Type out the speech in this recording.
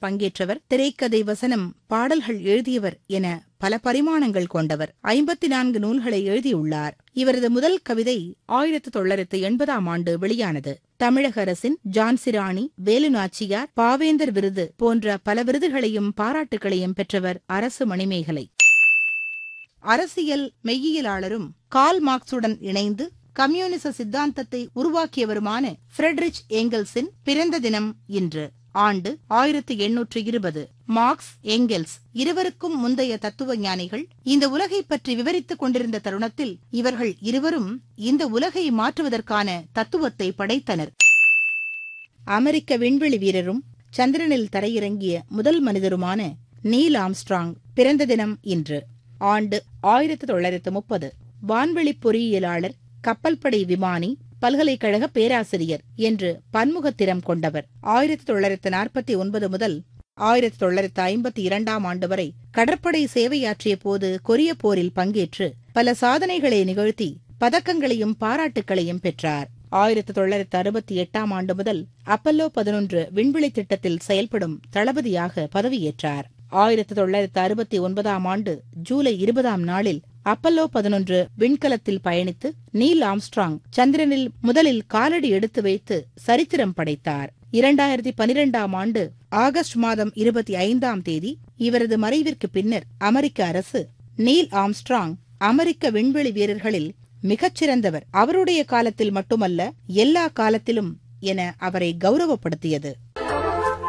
பங்கேற்றவர் திரைக்கதை வசனம் பாடல்கள் எழுதியவர் என பல பரிமாணங்கள் கொண்டவர் ஐம்பத்தி நான்கு நூல்களை எழுதியுள்ளார் இவரது முதல் கவிதை ஆயிரத்து தொள்ளாயிரத்து எண்பதாம் ஆண்டு வெளியானது தமிழக அரசின் ஜான்சிராணி வேலுநாச்சியார் பாவேந்தர் விருது போன்ற பல விருதுகளையும் பாராட்டுகளையும் பெற்றவர் அரசு மணிமேகலை அரசியல் மெய்யியலாளரும் கால் மார்க்சுடன் இணைந்து கம்யூனிச சித்தாந்தத்தை உருவாக்கியவருமான ஃபிரெட்ரிச் ஏங்கல்ஸின் பிறந்த தினம் இன்று ஆண்டு ஆயிரத்தி எண்ணூற்று இருபது மார்க்ஸ் எங்கெல்ஸ் இருவருக்கும் முந்தைய தத்துவ ஞானிகள் இந்த உலகை பற்றி விவரித்துக் கொண்டிருந்த தருணத்தில் இவர்கள் இருவரும் இந்த உலகை மாற்றுவதற்கான தத்துவத்தை படைத்தனர் அமெரிக்க விண்வெளி வீரரும் சந்திரனில் தரையிறங்கிய முதல் மனிதருமான நீல் ஆம்ஸ்ட்ராங் பிறந்த தினம் இன்று ஆண்டு ஆயிரத்தி தொள்ளாயிரத்து முப்பது வான்வெளி பொறியியலாளர் கப்பல்படை விமானி பல்கலைக்கழக பேராசிரியர் என்று பன்முகத்திறம் கொண்டவர் ஆயிரத்தி தொள்ளாயிரத்து நாற்பத்தி ஒன்பது முதல் ஆயிரத்தி தொள்ளாயிரத்து ஐம்பத்தி இரண்டாம் ஆண்டு வரை கடற்படை சேவையாற்றிய போது கொரிய போரில் பங்கேற்று பல சாதனைகளை நிகழ்த்தி பதக்கங்களையும் பாராட்டுக்களையும் பெற்றார் ஆயிரத்தி தொள்ளாயிரத்து அறுபத்தி எட்டாம் ஆண்டு முதல் அப்பல்லோ பதினொன்று விண்வெளி திட்டத்தில் செயல்படும் தளபதியாக பதவியேற்றார் ஆயிரத்தி தொள்ளாயிரத்து அறுபத்தி ஒன்பதாம் ஆண்டு ஜூலை இருபதாம் நாளில் அப்பல்லோ பதினொன்று விண்கலத்தில் பயணித்து நீல் ஆம்ஸ்ட்ராங் சந்திரனில் முதலில் காலடி எடுத்து வைத்து சரித்திரம் படைத்தார் இரண்டாயிரத்தி பனிரெண்டாம் ஆண்டு ஆகஸ்ட் மாதம் இருபத்தி ஐந்தாம் தேதி இவரது மறைவிற்கு பின்னர் அமெரிக்க அரசு நீல் ஆம்ஸ்ட்ராங் அமெரிக்க விண்வெளி வீரர்களில் மிகச்சிறந்தவர் அவருடைய காலத்தில் மட்டுமல்ல எல்லா காலத்திலும் என அவரை கௌரவப்படுத்தியது